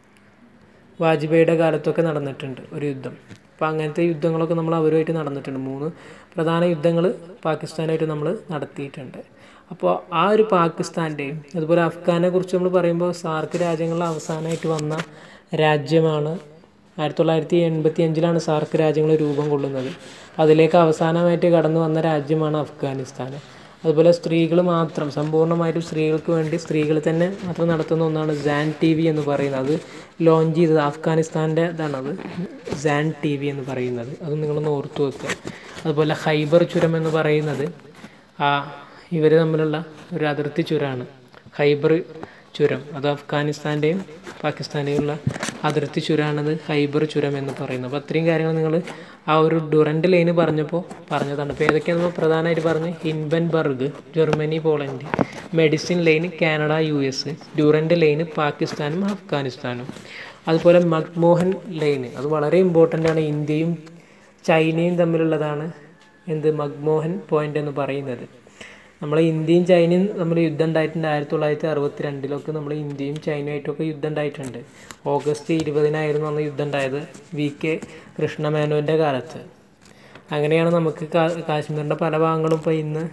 വാജ്പേയിയുടെ കാലത്തൊക്കെ നടന്നിട്ടുണ്ട് ഒരു യുദ്ധം അപ്പോൾ അങ്ങനത്തെ യുദ്ധങ്ങളൊക്കെ നമ്മൾ അവരുമായിട്ട് നടന്നിട്ടുണ്ട് മൂന്ന് പ്രധാന യുദ്ധങ്ങൾ പാകിസ്ഥാനായിട്ട് നമ്മൾ നടത്തിയിട്ടുണ്ട് അപ്പോൾ ആ ഒരു പാകിസ്ഥാൻ്റെയും അതുപോലെ അഫ്ഗാനെ കുറിച്ച് നമ്മൾ പറയുമ്പോൾ സാർക്ക് രാജ്യങ്ങളിൽ അവസാനമായിട്ട് വന്ന രാജ്യമാണ് ആയിരത്തി തൊള്ളായിരത്തി എൺപത്തി അഞ്ചിലാണ് സാർക്ക് രാജ്യങ്ങൾ രൂപം കൊള്ളുന്നത് അതിലേക്ക് അവസാനമായിട്ട് കടന്നു വന്ന രാജ്യമാണ് അഫ്ഗാനിസ്ഥാൻ അതുപോലെ സ്ത്രീകൾ മാത്രം സമ്പൂർണ്ണമായിട്ടും സ്ത്രീകൾക്ക് വേണ്ടി സ്ത്രീകൾ തന്നെ മാത്രം നടത്തുന്ന ഒന്നാണ് സാൻ ടി വി എന്ന് പറയുന്നത് അത് ലോഞ്ച് ചെയ്തത് അഫ്ഗാനിസ്ഥാൻ്റെ ഇതാണത് സാൻ ടി വി എന്ന് പറയുന്നത് അത് നിങ്ങളൊന്ന് ഓർത്തു വെക്കുക അതുപോലെ ഹൈബർ ചുരം എന്ന് പറയുന്നത് ആ ഇവർ തമ്മിലുള്ള ഒരു അതിർത്തി ചുരമാണ് ഹൈബർ ചുരം അത് അഫ്ഗാനിസ്ഥാൻ്റെയും പാകിസ്ഥാൻ്റെയും ഉള്ള അതിർത്തി ചുരമാണത് ഹൈബർ ചുരം എന്ന് പറയുന്നത് അപ്പോൾ അത്രയും കാര്യങ്ങൾ നിങ്ങൾ ആ ഒരു ഡുറൻഡ് ലൈന് പറഞ്ഞപ്പോൾ പറഞ്ഞതാണ് അപ്പോൾ ഏതൊക്കെയാണ് നമ്മൾ പ്രധാനമായിട്ട് പറഞ്ഞ് Hindenburg Germany Poland medicine line Canada U S Durand line പാകിസ്ഥാനും അഫ്ഗാനിസ്ഥാനും അതുപോലെ മക്മോഹൻ ലൈന് അത് വളരെ ഇമ്പോർട്ടൻ്റ് ആണ് ഇന്ത്യയും ചൈനയും തമ്മിലുള്ളതാണ് എന്ത് മക്മോഹൻ പോയിന്റ് എന്ന് പറയുന്നത് നമ്മൾ ഇന്ത്യയും ചൈനയും തമ്മിൽ യുദ്ധം ഉണ്ടായിട്ടുണ്ട് ആയിരത്തി തൊള്ളായിരത്തി അറുപത്തി രണ്ടിലൊക്കെ നമ്മൾ ഇന്ത്യയും ചൈനയുമായിട്ടൊക്കെ യുദ്ധം ഉണ്ടായിട്ടുണ്ട് ഓഗസ്റ്റ് ഇരുപതിനായിരുന്നു അന്ന് യുദ്ധം ഉണ്ടായത് വി കെ കൃഷ്ണമേനോൻ്റെ കാലത്ത് അങ്ങനെയാണ് നമുക്ക് കാ- കാശ്മീരിൻ്റെ പല ഭാഗങ്ങളും ഇപ്പോൾ ഇന്ന്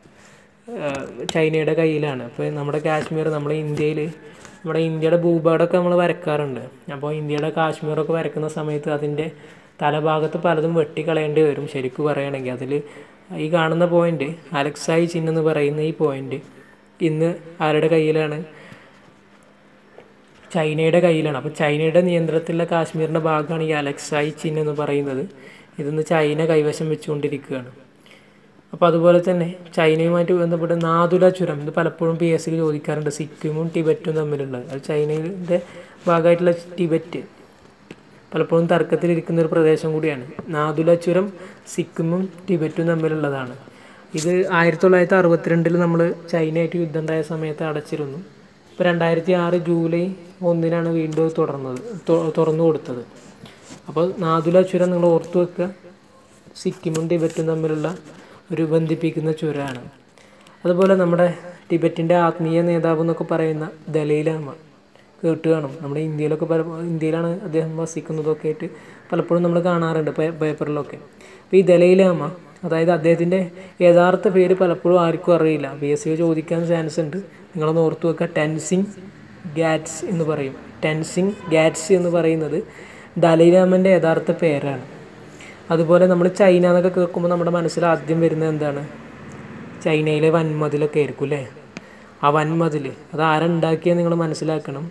ആ, ചൈനയുടെ കയ്യിലാണ് അപ്പോൾ നമ്മുടെ കാശ്മീർ നമ്മുടെ ഇന്ത്യയിൽ നമ്മുടെ ഇന്ത്യയുടെ ഭൂഭാഗമൊക്കെ നമ്മൾ വരക്കാറുണ്ട് അപ്പോൾ ഇന്ത്യയുടെ കാശ്മീറൊക്കെ വരക്കുന്ന സമയത്ത് അതിൻ്റെ തലഭാഗത്ത് പലതും വെട്ടിക്കളയേണ്ടി വരും ശരിക്കും പറയുകയാണെങ്കിൽ അതിൽ ഈ കാണുന്ന പോയിന്റ് അലക്സായി ചിഹ്നം എന്ന് പറയുന്ന ഈ പോയിന്റ് ഇന്ന് ആരുടെ കയ്യിലാണ് ചൈനയുടെ കയ്യിലാണ് അപ്പോൾ ചൈനയുടെ നിയന്ത്രണത്തിലുള്ള കാശ്മീരിൻ്റെ ഭാഗമാണ് ഈ അലക്സായി ചിഹ്നം എന്ന് പറയുന്നത് ഇതൊന്ന് ചൈന കൈവശം വെച്ചുകൊണ്ടിരിക്കുകയാണ് അപ്പോൾ അതുപോലെ തന്നെ ചൈനയുമായിട്ട് ബന്ധപ്പെട്ട് നാദുല ചുരം ഇത് പലപ്പോഴും പി എസ് സിക്ക് ചോദിക്കാറുണ്ട് സിക്കിമും ടിബറ്റും തമ്മിലുള്ളത് അത് ചൈനയുടെ ഭാഗമായിട്ടുള്ള ടിബറ്റ് പലപ്പോഴും തർക്കത്തിലിരിക്കുന്ന ഒരു പ്രദേശം കൂടിയാണ് നാദുല ചുരം സിക്കിമും ടിബറ്റും തമ്മിലുള്ളതാണ് ഇത് ആയിരത്തി തൊള്ളായിരത്തി അറുപത്തിരണ്ടിൽ നമ്മൾ ചൈനയായിട്ട് യുദ്ധം ഉണ്ടായ സമയത്ത് അടച്ചിരുന്നു ഇപ്പോൾ രണ്ടായിരത്തി ആറ് ജൂലൈ ഒന്നിനാണ് വീണ്ടും തുടർന്നത് തു- തുറന്നു കൊടുത്തത് അപ്പോൾ നാദുല ചുരം നിങ്ങൾ ഓർത്തു വെക്കുക സിക്കിമും ടിബറ്റും തമ്മിലുള്ള ഒരു ബന്ധിപ്പിക്കുന്ന ചുരമാണ് അതുപോലെ നമ്മുടെ ടിബറ്റിൻ്റെ ആത്മീയ നേതാവ് എന്നൊക്കെ പറയുന്ന ദലൈലാമ കേട്ട് കാണും നമ്മുടെ ഇന്ത്യയിലൊക്കെ പല ഇന്ത്യയിലാണ് അദ്ദേഹം വസിക്കുന്നതൊക്കെ ആയിട്ട് പലപ്പോഴും നമ്മൾ കാണാറുണ്ട് പേ- പേപ്പറിലൊക്കെ അപ്പോൾ ഈ ദലൈലാമ അതായത് അദ്ദേഹത്തിൻ്റെ യഥാർത്ഥ പേര് പലപ്പോഴും ആർക്കും അറിയില്ല ബി എസ് സി ചോദിക്കാൻ ചാൻസ് ഉണ്ട് നിങ്ങളൊന്ന് ഓർത്ത് വെക്കുക ടെൻസിങ് ഗാറ്റ്സ് എന്ന് പറയും ടെൻസിങ് ഗാറ്റ്സ് എന്ന് പറയുന്നത് ദലൈലാമൻ്റെ യഥാർത്ഥ പേരാണ് അതുപോലെ നമ്മൾ ചൈന എന്നൊക്കെ കേൾക്കുമ്പോൾ നമ്മുടെ മനസ്സിൽ ആദ്യം വരുന്നത് എന്താണ് ചൈനയിലെ വൻമതിലൊക്കെ ആയിരിക്കും അല്ലേ ആ വൻമതിൽ അത് ആരുണ്ടാക്കിയെന്ന് നിങ്ങൾ മനസ്സിലാക്കണം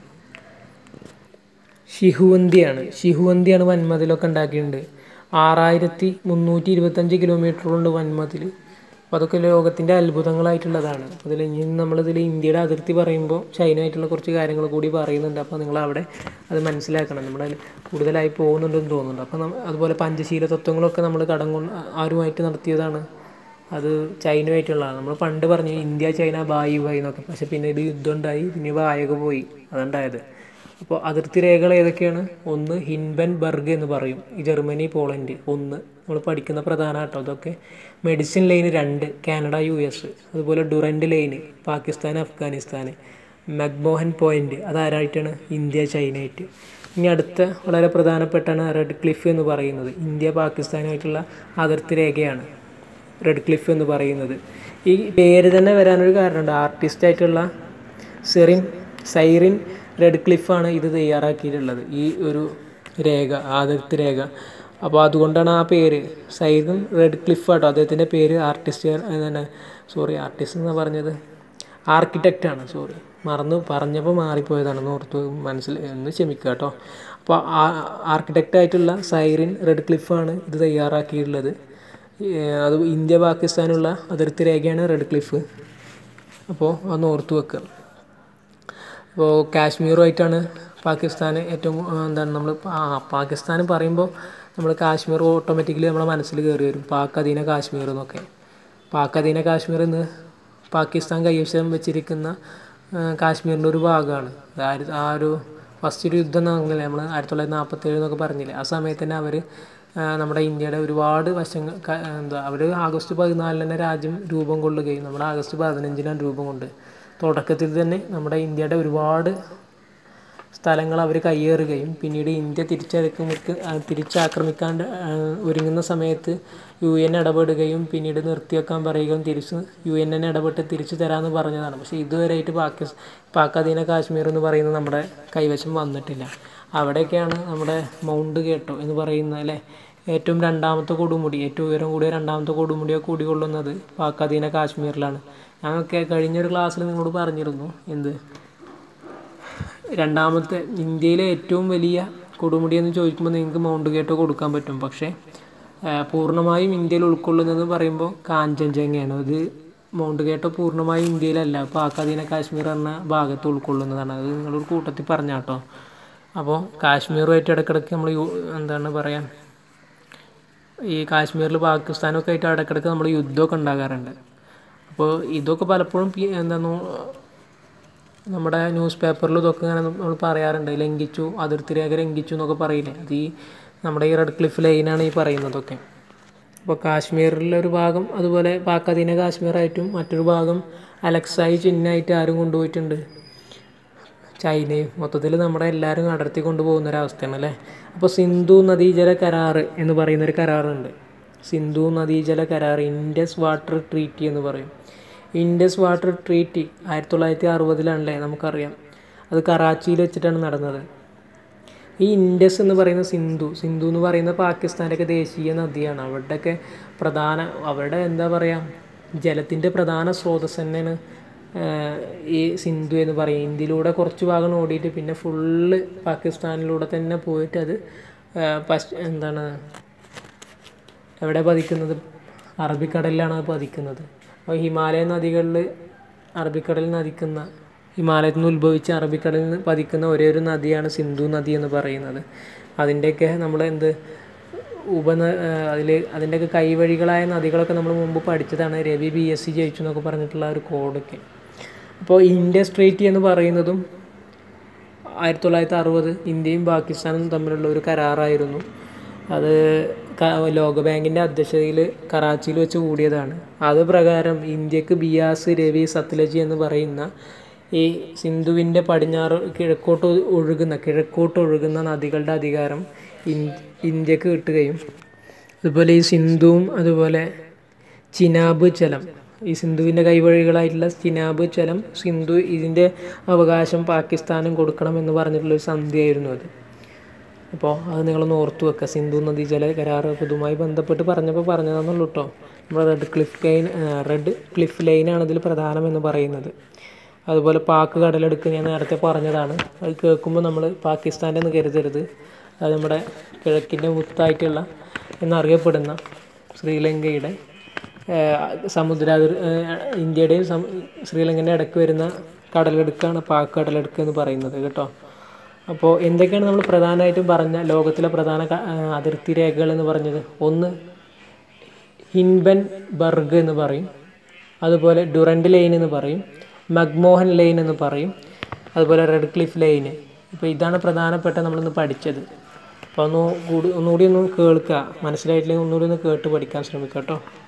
ഷിഹുവന്തിയാണ് ഷിഹുവന്തിയാണ് വൻമതിലൊക്കെ ഉണ്ടാക്കിയിട്ടുണ്ട് ആറായിരത്തി മുന്നൂറ്റി ഇരുപത്തഞ്ച് കിലോമീറ്റർ കൊണ്ട് വൻമതിൽ അപ്പോൾ അതൊക്കെ ലോകത്തിൻ്റെ അത്ഭുതങ്ങളായിട്ടുള്ളതാണ് അതിൽ ഇനി നമ്മളിതിൽ ഇന്ത്യയുടെ അതിർത്തി പറയുമ്പോൾ ചൈന ആയിട്ടുള്ള കുറച്ച് കാര്യങ്ങൾ കൂടി പറയുന്നുണ്ട് അപ്പോൾ നിങ്ങൾ അവിടെ അത് മനസ്സിലാക്കണം നമ്മുടെ കൂടുതലായി പോകുന്നുണ്ടെന്ന് തോന്നുന്നുണ്ട് അപ്പോൾ നമ്മ അതുപോലെ പഞ്ചശീല തത്വങ്ങളൊക്കെ നമ്മൾ കടം കൊണ്ട് ആരുമായിട്ട് നടത്തിയതാണ് അത് ചൈനയുമായിട്ടുള്ളതാണ് നമ്മൾ പണ്ട് പറഞ്ഞു ഇന്ത്യ ചൈന ബായി ബായി എന്നൊക്കെ പക്ഷെ പിന്നെ ഇത് യുദ്ധം ഉണ്ടായി പിന്നെ ബായൊക്കെ പോയി അതുണ്ടായത് അപ്പോൾ അതിർത്തി രേഖകൾ ഏതൊക്കെയാണ് ഒന്ന് ഹിൻബൻ ബർഗ് എന്ന് പറയും ഈ ജർമ്മനി പോളണ്ട് ഒന്ന് നമ്മൾ പഠിക്കുന്ന പ്രധാന കേട്ടോ അതൊക്കെ മെഡിസിൻ ലൈന് രണ്ട് കാനഡ യു എസ് അതുപോലെ Durand line Pakistan Afghanistan McMahon point അതാരായിട്ടാണ് ഇന്ത്യ ചൈന ആയിട്ട് ഇനി അടുത്ത വളരെ പ്രധാനപ്പെട്ടാണ് റെഡ് ക്ലിഫ് എന്ന് പറയുന്നത് ഇന്ത്യ പാകിസ്ഥാനുമായിട്ടുള്ള അതിർത്തി രേഖയാണ് റെഡ് ക്ലിഫ് എന്ന് പറയുന്നത് ഈ പേര് തന്നെ വരാനൊരു കാരണമുണ്ട് ആർട്ടിസ്റ്റ് ആയിട്ടുള്ള സെറിൻ സൈറിൻ റെഡ് ക്ലിഫാണ് ഇത് തയ്യാറാക്കിയിട്ടുള്ളത് ഈ ഒരു രേഖ അതിർത്തി രേഖ അപ്പോൾ അതുകൊണ്ടാണ് ആ പേര് സൈറിൻ റെഡ് ക്ലിഫ് ആട്ടോ അദ്ദേഹത്തിൻ്റെ പേര് ആർട്ടിസ്റ്റ് എന്താണ് സോറി ആർട്ടിസ്റ്റ് എന്നാണ് പറഞ്ഞത് ആർക്കിടെക്റ്റ് ആണ് സോറി മറന്നു പറഞ്ഞപ്പോൾ മാറിപ്പോയതാണ് ഓർത്ത് മനസ്സിൽ ഒന്ന് ക്ഷമിക്കുക കേട്ടോ അപ്പോൾ ആർക്കിടെക്റ്റ് ആയിട്ടുള്ള സൈറിൻ റെഡ് ക്ലിഫാണ് ഇത് തയ്യാറാക്കിയിട്ടുള്ളത് ഏഹ് അത് ഇന്ത്യ പാകിസ്ഥാനുള്ള അതിർത്തി രേഖയാണ് റെഡ് ക്ലിഫ് അപ്പോൾ അതൊന്ന് ഓർത്ത് വെക്കുക അപ്പോൾ കാശ്മീറുമായിട്ടാണ് പാകിസ്ഥാൻ ഏറ്റവും ആ, എന്താണ് നമ്മൾ ആ പാകിസ്ഥാൻ പറയുമ്പോൾ നമ്മൾ കാശ്മീർ ഓട്ടോമാറ്റിക്കലി നമ്മുടെ മനസ്സിൽ കയറി വരും പാക് അധീന കാശ്മീർ എന്നൊക്കെ പാക് അധീന കാശ്മീർ എന്ന് പാകിസ്ഥാൻ കൈവശം വെച്ചിരിക്കുന്ന ആ, കാശ്മീരിൻ്റെ ഒരു ഭാഗമാണ് അതായത് ആ ഒരു ഫസ്റ്റ് ഒരു യുദ്ധം നടന്നില്ലേ നമ്മൾ ആയിരത്തി തൊള്ളായിരത്തി നാൽപ്പത്തേഴ് എന്നൊക്കെ പറഞ്ഞില്ലേ ആ സമയത്ത് തന്നെ അവർ നമ്മുടെ ഇന്ത്യയുടെ ഒരുപാട് വശങ്ങൾ ക- എന്താ അവർ ആഗസ്റ്റ് പതിനാലിന് തന്നെ രാജ്യം രൂപം കൊള്ളുകയും നമ്മുടെ ആഗസ്റ്റ് പതിനഞ്ചിനാണ് രൂപം കൊണ്ട് തുടക്കത്തിൽ തന്നെ നമ്മുടെ ഇന്ത്യയുടെ ഒരുപാട് സ്ഥലങ്ങൾ അവർ കയ്യേറുകയും പിന്നീട് ഇന്ത്യ തിരിച്ചടക്കുമിക്ക് തിരിച്ചാക്രമിക്കാൻ ആ, ഒരുങ്ങുന്ന സമയത്ത് യു എൻ ഇടപെടുകയും പിന്നീട് നിർത്തിവെക്കാൻ പറയുകയും തിരിച്ച് യു എൻ എന്നെ ഇടപെട്ട് തിരിച്ചു തരാമെന്ന് പറഞ്ഞതാണ് പക്ഷേ ഇതുവരെയായിട്ട് പാകിസ് പാക് അധീന കാശ്മീർ എന്ന് പറയുന്നത് നമ്മുടെ കൈവശം വന്നിട്ടില്ല അവിടെയൊക്കെയാണ് നമ്മുടെ മൗണ്ട് കേട്ടോ എന്ന് പറയുന്ന അല്ലേ ഏറ്റവും രണ്ടാമത്തെ കൊടുമുടി ഏറ്റവും ഉയരം കൂടിയ രണ്ടാമത്തെ കൊടുമുടിയെ കൂടിക്കൊള്ളുന്നത് പാക് അധീന കാശ്മീരിലാണ് ഞങ്ങൾക്ക് കഴിഞ്ഞൊരു ക്ലാസ്സിൽ നിങ്ങളോട് പറഞ്ഞിരുന്നു എന്ത് രണ്ടാമത്തെ ഇന്ത്യയിലെ ഏറ്റവും വലിയ കൊടുമുടി എന്ന് ചോദിക്കുമ്പോൾ നിങ്ങൾക്ക് മൗണ്ട് കേട്ടോ കൊടുക്കാൻ പറ്റും പക്ഷേ ആ, പൂർണ്ണമായും ഇന്ത്യയിൽ ഉൾക്കൊള്ളുന്നതെന്ന് പറയുമ്പോൾ കാഞ്ചൻജംഗയാണ് ഇത് മൗണ്ട് കേട്ടോ പൂർണ്ണമായും ഇന്ത്യയിലല്ല പാക് അധീന കാശ്മീർ എന്ന ഭാഗത്ത് ഉൾക്കൊള്ളുന്നതാണ് അത് നിങ്ങളൊരു കൂട്ടത്തിൽ പറഞ്ഞാട്ടോ അപ്പോൾ കാശ്മീറുമായിട്ട് ഇടയ്ക്കിടയ്ക്ക് നമ്മൾ യു- എന്താണ് പറയുക ഈ കാശ്മീരിൽ പാകിസ്ഥാനൊക്കെ ആയിട്ട് ഇടയ്ക്കിടയ്ക്ക് നമ്മൾ യുദ്ധമൊക്കെ ഉണ്ടാകാറുണ്ട് അപ്പോൾ ഇതൊക്കെ പലപ്പോഴും പി- എന്താണ് നമ്മുടെ ന്യൂസ് പേപ്പറിലും ഇതൊക്കെ ഇങ്ങനെ നമ്മൾ പറയാറുണ്ട് ലംഘിച്ചു അതിർത്തി രേഖ ലംഘിച്ചു എന്നൊക്കെ പറയില്ലേ അത് ഈ നമ്മുടെ ഈ റെഡ് ക്ലിഫ് ലൈനാണ് ഈ പറയുന്നതൊക്കെ അപ്പോൾ കാശ്മീരിലെ ഒരു ഭാഗം അതുപോലെ പാക് അധീന കാശ്മീറായിട്ടും മറ്റൊരു ഭാഗം അലക്സായി ചിഹ്നമായിട്ട് ആരും കൊണ്ടുപോയിട്ടുണ്ട് ചൈനയും മൊത്തത്തിൽ നമ്മുടെ എല്ലാവരും അടർത്തി കൊണ്ടുപോകുന്ന ഒരവസ്ഥയാണ് അല്ലേ അപ്പോൾ സിന്ധു നദീജല കരാറ് എന്ന് പറയുന്ന ഒരു കരാറുണ്ട് സിന്ധു നദീജല കരാർ ഇൻഡസ് വാട്ടർ ട്രീറ്റി എന്ന് പറയും ഇൻഡസ് വാട്ടർ ട്രീറ്റി ആയിരത്തി തൊള്ളായിരത്തി അറുപതിലാണല്ലേ നമുക്കറിയാം അത് കറാച്ചിയിൽ വെച്ചിട്ടാണ് നടന്നത് ഈ ഇൻഡസ് എന്ന് പറയുന്ന സിന്ധു സിന്ധു എന്ന് പറയുന്ന പാകിസ്ഥാൻ്റെയൊക്കെ ദേശീയ നദിയാണ് അവിടെയൊക്കെ പ്രധാന അവരുടെ എന്താ പറയുക ജലത്തിൻ്റെ പ്രധാന സ്രോതസ് തന്നെയാണ് ആഹ്, ഈ സിന്ധു എന്ന് പറയും ഇന്ത്യയിലൂടെ കുറച്ച് ഭാഗം ഓടിയിട്ട് പിന്നെ ഫുള്ള് പാകിസ്ഥാനിലൂടെ തന്നെ പോയിട്ട് അത് ആഹ്, പശ്ച എന്താണ് എവിടെ പതിക്കുന്നത് അറബിക്കടലിലാണ് അത് പതിക്കുന്നത് അപ്പോൾ ഹിമാലയ നദികളിൽ അറബിക്കടലിൽ നദിക്കുന്ന ഹിമാലയത്തിൽ നിന്ന് ഉത്ഭവിച്ച് അറബിക്കടലിൽ നിന്ന് പതിക്കുന്ന ഒരേ ഒരു നദിയാണ് സിന്ധു നദി എന്ന് പറയുന്നത് അതിൻ്റെയൊക്കെ നമ്മൾ എന്ത് ഉപന അതിൽ അതിൻ്റെയൊക്കെ കൈവഴികളായ നദികളൊക്കെ നമ്മൾ മുമ്പ് പഠിച്ചതാണ് രവി ബി എസ് സി ജയിച്ചു എന്നൊക്കെ പറഞ്ഞിട്ടുള്ള ആ ഒരു കോഡൊക്കെ അപ്പോൾ ഇൻഡസ് ട്രീറ്റി എന്ന് പറയുന്നതും ആയിരത്തി തൊള്ളായിരത്തി അറുപത് ഇന്ത്യയും പാകിസ്ഥാനും തമ്മിലുള്ള ഒരു കരാറായിരുന്നു അത് ക- ലോകബാങ്കിൻ്റെ അധ്യക്ഷതയിൽ കറാച്ചിയിൽ വെച്ച് കൂടിയതാണ് അത് പ്രകാരം ഇന്ത്യക്ക് ബിയാസ് രവി സത്ലജ് എന്ന് പറയുന്ന ഈ സിന്ധുവിൻ്റെ പടിഞ്ഞാറ് കിഴക്കോട്ട് ഒഴുകുന്ന കിഴക്കോട്ട് ഒഴുകുന്ന നദികളുടെ അധികാരം ഇൻ- ഇന്ത്യക്ക് കിട്ടുകയും അതുപോലെ ഈ സിന്ധുവും അതുപോലെ ചിനാബ് ജലം ഈ സിന്ധുവിൻ്റെ കൈവഴികളായിട്ടുള്ള ചിനാബ് ജലം സിന്ധു ഇതിൻ്റെ അവകാശം പാകിസ്ഥാനും കൊടുക്കണം എന്ന് പറഞ്ഞിട്ടുള്ള ഒരു സന്ധിയായിരുന്നു അത് അപ്പോൾ അത് നിങ്ങളൊന്ന് ഓർത്തു വെക്കുക സിന്ധു നദീജല കരാർ അപ്പോൾ ഇതുമായി ബന്ധപ്പെട്ട് പറഞ്ഞപ്പോൾ പറഞ്ഞതാണെന്നുള്ളൂ കേട്ടോ നമ്മുടെ Radcliffe line Radcliffe ലൈനാണ് ഇതിൽ പ്രധാനമെന്ന് പറയുന്നത് അതുപോലെ പാക്ക് കടലെടുക്ക് ഞാൻ നേരത്തെ പറഞ്ഞതാണ് അത് കേൾക്കുമ്പോൾ നമ്മൾ പാകിസ്ഥാൻ്റെ എന്ന് കരുതരുത് അത് നമ്മുടെ കിഴക്കിൻ്റെ മുത്തായിട്ടുള്ള എന്നറിയപ്പെടുന്ന ശ്രീലങ്കയുടെ ഏഹ്, സമുദ്രാതിർ ഏഹ്, ഇന്ത്യയുടെയും സം- ശ്രീലങ്കൻ്റെ ഇടയ്ക്ക് വരുന്ന കടലെടുക്കാണ് പാക്ക് കടലെടുക്ക് എന്ന് പറയുന്നത് കേട്ടോ അപ്പോൾ എന്തൊക്കെയാണ് നമ്മൾ പ്രധാനമായിട്ടും പറഞ്ഞ ലോകത്തിലെ പ്രധാന ക- ആ, അതിർത്തി രേഖകൾ എന്ന് പറഞ്ഞത് ഒന്ന് ഹിൻബൻ ബർഗ് എന്ന് പറയും അതുപോലെ ഡുറൻഡ് ലൈൻ എന്ന് പറയും മക്മോഹൻ ലൈൻ എന്ന് പറയും അതുപോലെ റെഡ് ക്ലിഫ് ലൈൻ ഇപ്പോൾ ഇതാണ് പ്രധാനപ്പെട്ട നമ്മളിന്ന് പഠിച്ചത് അപ്പോൾ ഒന്ന് കൂടി ഒന്നുകൂടി ഒന്ന് കേൾക്കുക മനസ്സിലായിട്ടില്ലെങ്കിൽ ഒന്നുകൂടി ഒന്ന് കേട്ട് പഠിക്കാൻ ശ്രമിക്കുക കേട്ടോ